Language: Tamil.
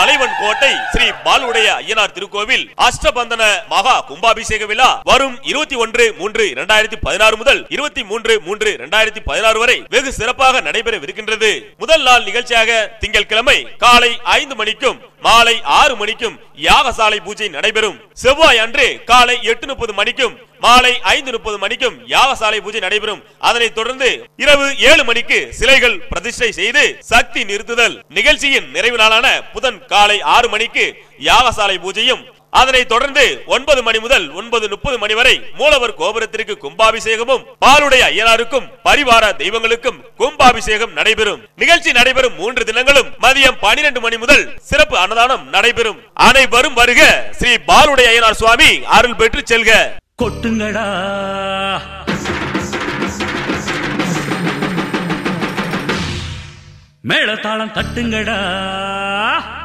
தலைவன் கோட்டை ஸ்ரீ பாலுடைய ஐயனார் திருக்கோவில் அஷ்டபந்தன மகா கும்பாபிஷேக விழா வரும் இருபத்தி ஒன்று மூன்று இரண்டாயிரத்தி பதினாறு முதல் இருபத்தி மூன்று மூன்று இரண்டாயிரத்தி பதினாறு வரை வெகு சிறப்பாக நடைபெறவிருக்கின்றது முதல் நாள் நிகழ்ச்சியாக திங்கட்கிழமை காலை ஐந்து மணிக்கும் மாலை ஆறு மணிக்கும் யாகசாலை பூஜை நடைபெறும் செவ்வாய் அன்று காலை எட்டு முப்பது மணிக்கும் மாலை ஐந்து முப்பது மணிக்கும் யாகசாலை பூஜை நடைபெறும் அதனைத் தொடர்ந்து இரவு ஏழு மணிக்கு சிலைகள் பிரதிஷ்டை செய்து சக்தி நிறுத்துதல் நிகழ்ச்சியின் நிறைவு நாளான புதன் காலை ஆறு மணிக்கு யாகசாலை பூஜையும் அதனைத் தொடர்ந்து ஒன்பது மணி முதல் ஒன்பது முப்பது மணி வரை மூலவர் கோபுரத்திற்கு கும்பாபிஷேகமும் பாலுடைய ஐயனாருக்கும் பரிவார தெய்வங்களுக்கும் கும்பாபிஷேகம் நடைபெறும் நிகழ்ச்சி நடைபெறும் மூன்று தினங்களும் மதியம் பனிரெண்டு மணி முதல் சிறப்பு அன்னதானம் நடைபெறும் அனைவரும் வருக ஸ்ரீ பாலுடைய ஐயனார் சுவாமி அருள் பெற்று செல்க கொட்டுங்கடா மேளதாளம் தட்டுங்கடா